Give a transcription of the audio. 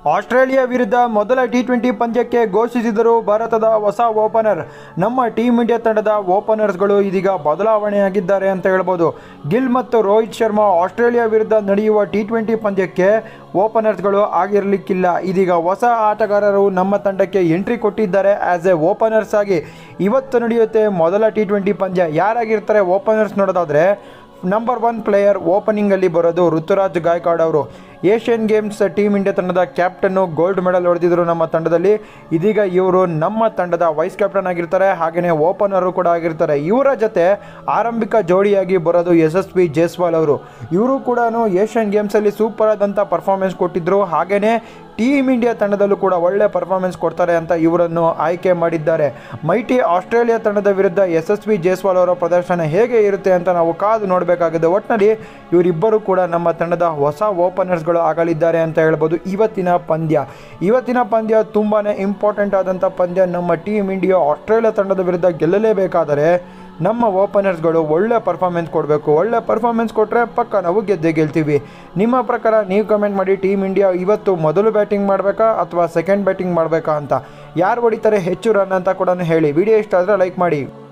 Australia ವಿರುದ್ಧ ಮೊದಲ T twenty ಪಂದ್ಯಕ್ಕೆ ಘೋಷಿಸಿದರು ಭಾರತದ ಹೊಸ ಓಪನರ್ ನಮ್ಮ ಟೀಮ್ ಇಂಡಿಯಾ ತಂಡದ ಓಪನರ್ಸ್ಗಳು ಇದೀಗ ಬದಲಾವಣೆಯಾಗಿದ್ದಾರೆ ಅಂತ ಹೇಳ್ಬೋದು ಗಿಲ್ ಮತ್ತು ರೋಹಿತ್ ಶರ್ಮಾ ಆಸ್ಟ್ರೇಲಿಯಾ ವಿರುದ್ಧ ನಡೆಯುವ ಟಿ ಟ್ವೆಂಟಿ ಪಂದ್ಯಕ್ಕೆ ಓಪನರ್ಸ್ಗಳು ಆಗಿರಲಿಕ್ಕಿಲ್ಲ ಇದೀಗ ಹೊಸ ಆಟಗಾರರು ನಮ್ಮ ತಂಡಕ್ಕೆ ಎಂಟ್ರಿ ಕೊಟ್ಟಿದ್ದಾರೆ ಆ್ಯಸ್ ಎ ಓಪನರ್ಸ್ ಆಗಿ ಇವತ್ತು ನಡೆಯುತ್ತೆ ಮೊದಲ ಟಿ ಟ್ವೆಂಟಿ ಪಂದ್ಯ ಯಾರಾಗಿರ್ತಾರೆ ಓಪನರ್ಸ್ ನೋಡೋದಾದರೆ ನಂಬರ್ ಒನ್ ಪ್ಲೇಯರ್ ಓಪನಿಂಗಲ್ಲಿ ಬರೋದು ಋತುರಾಜ್ ಗಾಯಕ್ವಾಡ್ ಅವರು ಏಷ್ಯನ್ ಗೇಮ್ಸ್ ಟೀಮ್ ಇಂಡಿಯಾ ತಂಡದ ಕ್ಯಾಪ್ಟನ್ನು ಗೋಲ್ಡ್ ಮೆಡಲ್ ಹೊಡೆದಿದ್ರು ನಮ್ಮ ತಂಡದಲ್ಲಿ ಇದೀಗ ಇವರು ನಮ್ಮ ತಂಡದ ವೈಸ್ ಕ್ಯಾಪ್ಟನ್ ಆಗಿರ್ತಾರೆ ಹಾಗೆಯೇ ಓಪನರು ಕೂಡ ಆಗಿರ್ತಾರೆ ಇವರ ಜೊತೆ ಆರಂಭಿಕ ಜೋಡಿಯಾಗಿ ಬರೋದು ಯಶಸ್ವಿ ಜೈಸ್ವಾಲ್ ಅವರು ಇವರು ಕೂಡ ಏಷ್ಯನ್ ಗೇಮ್ಸಲ್ಲಿ ಸೂಪರ್ ಆದಂಥ ಪರ್ಫಾರ್ಮೆನ್ಸ್ ಕೊಟ್ಟಿದ್ದರು ಹಾಗೆಯೇ ಟೀಮ್ ಇಂಡಿಯಾ ತಂಡದಲ್ಲೂ ಕೂಡ ಒಳ್ಳೆ ಪರ್ಫಾರ್ಮೆನ್ಸ್ ಕೊಡ್ತಾರೆ ಅಂತ ಇವರನ್ನು ಆಯ್ಕೆ ಮಾಡಿದ್ದಾರೆ ಮೈಟಿ ಆಸ್ಟ್ರೇಲಿಯಾ ತಂಡದ ವಿರುದ್ಧ ಯಶಸ್ವಿ ಜೈಸ್ವಾಲ್ ಅವರ ಪ್ರದರ್ಶನ ಹೇಗೆ ಇರುತ್ತೆ ಅಂತ ನಾವು ಕಾದು ನೋಡಬೇಕಾಗಿದೆ ಒಟ್ಟಿನಲ್ಲಿ ಇವರಿಬ್ಬರು ಕೂಡ ನಮ್ಮ ತಂಡದ ಹೊಸ ಓಪನರ್ಸ್ಗಳು ಆಗಲಿದ್ದಾರೆ ಅಂತ ಹೇಳ್ಬೋದು ಇವತ್ತಿನ ಪಂದ್ಯ ಇವತ್ತಿನ ಪಂದ್ಯ ತುಂಬಾ ಇಂಪಾರ್ಟೆಂಟ್ ಆದಂಥ ಪಂದ್ಯ ನಮ್ಮ ಟೀಮ್ ಇಂಡಿಯಾ ಆಸ್ಟ್ರೇಲಿಯಾ ತಂಡದ ವಿರುದ್ಧ ಗೆಲ್ಲಲೇಬೇಕಾದರೆ ನಮ್ಮ ಓಪನರ್ಸ್ಗಳು ಒಳ್ಳೆ ಪರ್ಫಾರ್ಮೆನ್ಸ್ ಕೊಡಬೇಕು ಒಳ್ಳೆ ಪರ್ಫಾರ್ಮೆನ್ಸ್ ಕೊಟ್ಟರೆ ಪಕ್ಕ ನಾವು ಗೆದ್ದೇ ಗೆಲ್ತೀವಿ ನಿಮ್ಮ ಪ್ರಕಾರ ನೀವು ಕಮೆಂಟ್ ಮಾಡಿ ಟೀಮ್ ಇಂಡಿಯಾ ಇವತ್ತು ಮೊದಲು ಬ್ಯಾಟಿಂಗ್ ಮಾಡಬೇಕಾ ಅಥವಾ ಸೆಕೆಂಡ್ ಬ್ಯಾಟಿಂಗ್ ಮಾಡಬೇಕಾ ಅಂತ ಯಾರು ಹೊಡಿತಾರೆ ಹೆಚ್ಚು ರನ್ ಅಂತ ಕೂಡ ಹೇಳಿ ವಿಡಿಯೋ ಇಷ್ಟ ಆದರೆ ಲೈಕ್ ಮಾಡಿ